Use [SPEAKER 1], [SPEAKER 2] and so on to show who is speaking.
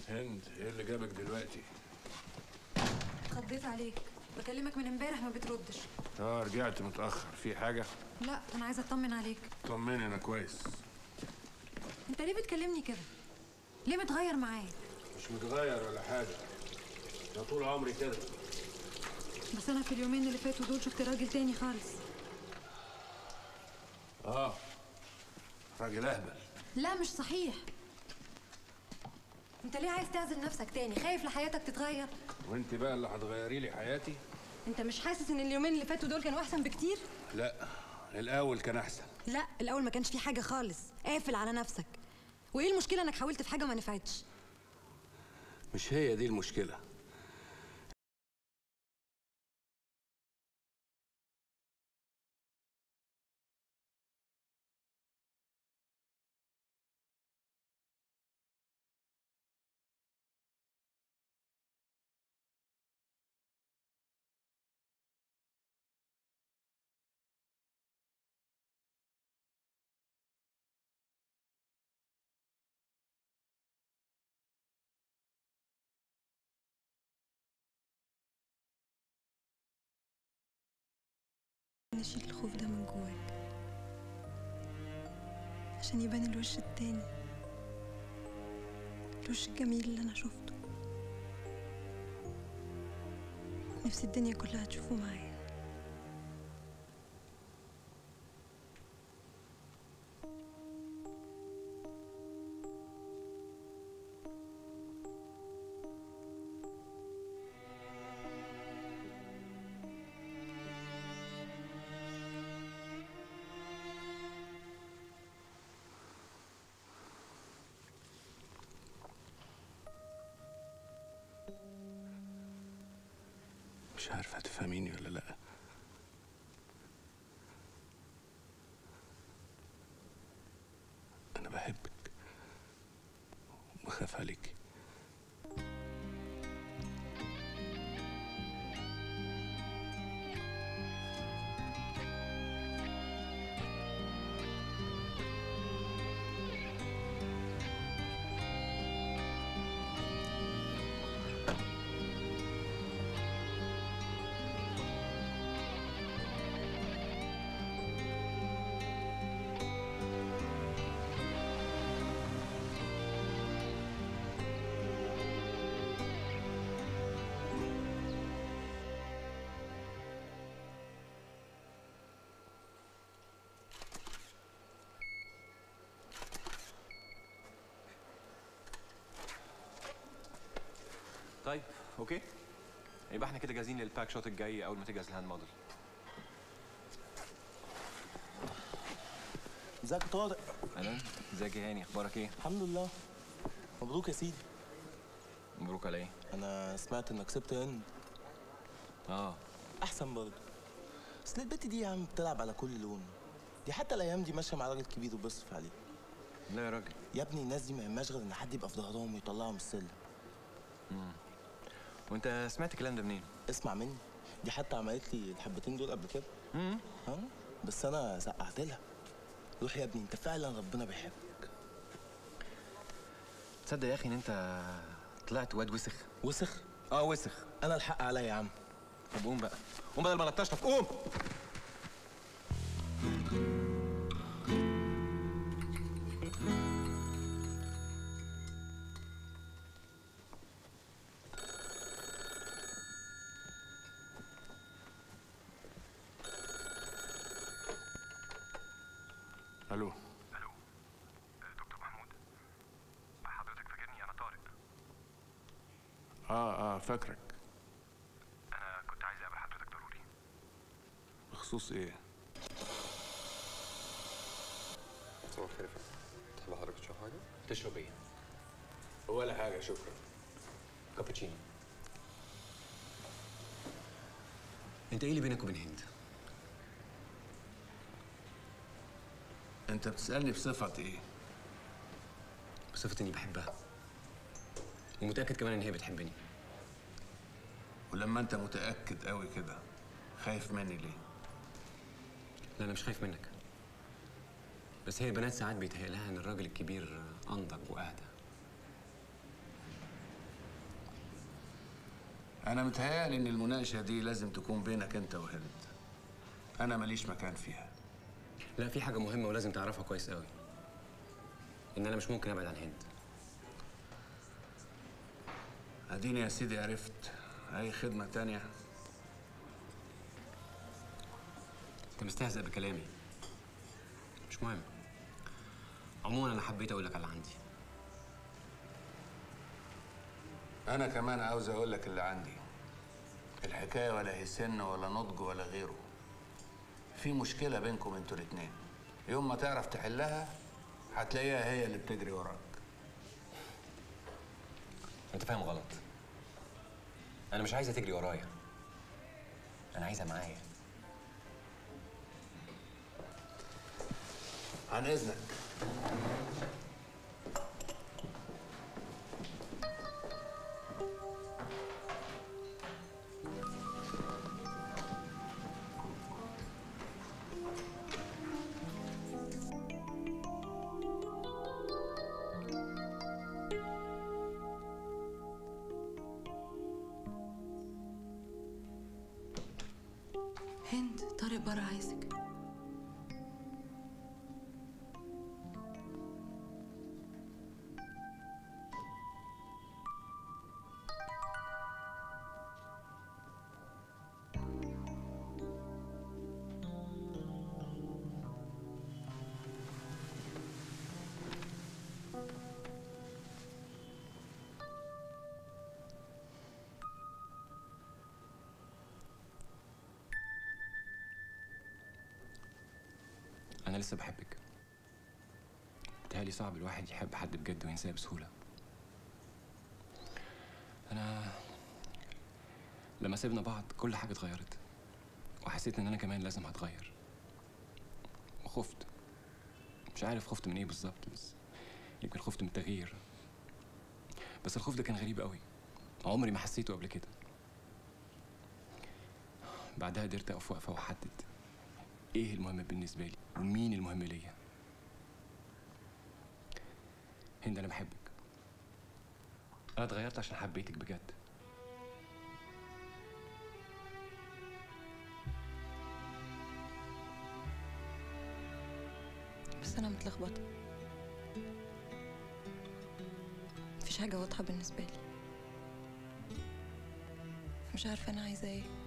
[SPEAKER 1] هند ايه اللي جابك دلوقتي؟
[SPEAKER 2] اتخضيت عليك بكلمك من امبارح ما بتردش
[SPEAKER 1] اه رجعت متأخر في حاجة؟
[SPEAKER 2] لا انا عايزه اطمن عليك
[SPEAKER 1] طمني انا كويس
[SPEAKER 2] انت ليه بتكلمني كده ليه متغير معايا
[SPEAKER 1] مش متغير ولا حاجة ده طول عمري كده
[SPEAKER 2] بس انا في اليومين اللي فاتوا دول شفت راجل تاني خالص
[SPEAKER 1] اه راجل اهبل
[SPEAKER 2] لا مش صحيح انت ليه عايز تعزل نفسك تاني خايف لحياتك تتغير
[SPEAKER 1] وانت بقى اللي هتغيري لي حياتي؟
[SPEAKER 2] انت مش حاسس ان اليومين اللي فاتوا دول كانوا احسن بكتير
[SPEAKER 1] لا الاول كان احسن
[SPEAKER 2] لا الاول ما كانش في حاجه خالص قافل على نفسك وايه المشكله انك حاولت في حاجه وما نفعتش
[SPEAKER 1] مش هي دي المشكلة
[SPEAKER 2] نشيل الخوف ده من جواك عشان يبان الوش التاني الوش الجميل اللي انا شفته نفسي الدنيا كلها تشوفه معايا
[SPEAKER 1] مش عارفة هتفهميني ولا لا أنا بحبك وبخاف عليك
[SPEAKER 3] طيب اوكي يبقى احنا كده جاهزين للباك شوت الجاي اول ما تجهز الهاند موديل
[SPEAKER 4] ازيك يا طارق
[SPEAKER 3] اهلا ازيك يا هاني اخبارك ايه
[SPEAKER 4] الحمد لله مبروك يا سيدي
[SPEAKER 3] مبروك على ايه
[SPEAKER 4] انا سمعت انك سبت هند
[SPEAKER 3] اه
[SPEAKER 4] احسن برضه اصل البت دي يا عم بتلعب على كل لون دي حتى الايام دي ماشيه مع راجل كبير وبيصرف عليه
[SPEAKER 3] لا يا راجل
[SPEAKER 4] يا ابني الناس دي ما يهمهاش غير ان حد يبقى في ظهرهم ويطلعهم السلم
[SPEAKER 3] وانت سمعت الكلام ده منين
[SPEAKER 4] اسمع مني دي حتى عملت لي الحبتين دول قبل كده
[SPEAKER 3] امم
[SPEAKER 4] ها بس انا سقعت لها روح يا ابني انت فعلا ربنا بيحبك
[SPEAKER 3] تصدق يا اخي ان انت طلعت واد وسخ
[SPEAKER 4] وسخ
[SPEAKER 3] اه وسخ
[SPEAKER 4] انا الحق عليا يا عم
[SPEAKER 3] طب قوم بقى قوم بدل ما نطشتك قوم
[SPEAKER 1] ألو
[SPEAKER 5] الو آه، دكتور محمود حضرتك فاكرني انا طارق
[SPEAKER 1] آه آه فاكرك
[SPEAKER 5] انا كنت عايز اقابل حضرتك ضروري
[SPEAKER 1] بخصوص إيه؟
[SPEAKER 6] صباح الخير يا فندم تحب حضرتك تشرب حاجة؟
[SPEAKER 3] تشرب ايه
[SPEAKER 1] ولا حاجة شكرا
[SPEAKER 3] كابتشينو انت ايه اللي بينك وبين هند
[SPEAKER 1] أنت بتسألني بصفة إيه؟
[SPEAKER 3] بصفة اني بحبها ومتأكد كمان ان هي بتحبني
[SPEAKER 1] ولما أنت متأكد قوي كده خايف مني ليه؟
[SPEAKER 3] لا انا مش خايف منك بس هي البنات ساعات بيتهيأ لها ان الراجل الكبير انضج واهدى
[SPEAKER 1] انا متهيألي ان المناقشه دي لازم تكون بينك انت وهند انا ماليش مكان فيها
[SPEAKER 3] لا في حاجه مهمه ولازم تعرفها كويس قوي ان انا مش ممكن ابعد عن هند
[SPEAKER 1] اديني يا سيدي عرفت اي خدمه تانية
[SPEAKER 3] انت مستهزئ بكلامي مش مهم عموما انا حبيت اقول لك على اللي عندي
[SPEAKER 1] انا كمان عاوز اقول لك اللي عندي الحكايه ولا هي سن ولا نضج ولا غيره في مشكله بينكم انتوا الاتنين يوم ما تعرف تحلها هتلاقيها هي اللي بتجري وراك
[SPEAKER 3] انت فاهم غلط انا مش عايزه تجري ورايا انا عايزها معايا
[SPEAKER 1] عن اذنك
[SPEAKER 2] هند طارق بره عايزك
[SPEAKER 3] انا لسه بحبك بتهيألي صعب الواحد يحب حد بجد وينساه بسهولة انا لما سيبنا بعض كل حاجة اتغيرت وحسيت ان انا كمان لازم هتغير وخفت مش عارف خفت من ايه بالظبط بس يمكن خفت من التغيير بس الخوف ده كان غريب قوي عمري ما حسيته قبل كده بعدها قدرت اقف وقفه واحدد ايه المهم بالنسبه لي ومين المهم ليا هند انا بحبك انا اتغيرت عشان حبيتك بجد
[SPEAKER 2] بس انا متلخبطه مفيش حاجه واضحه بالنسبه لي مش عارفه انا عايزه ايه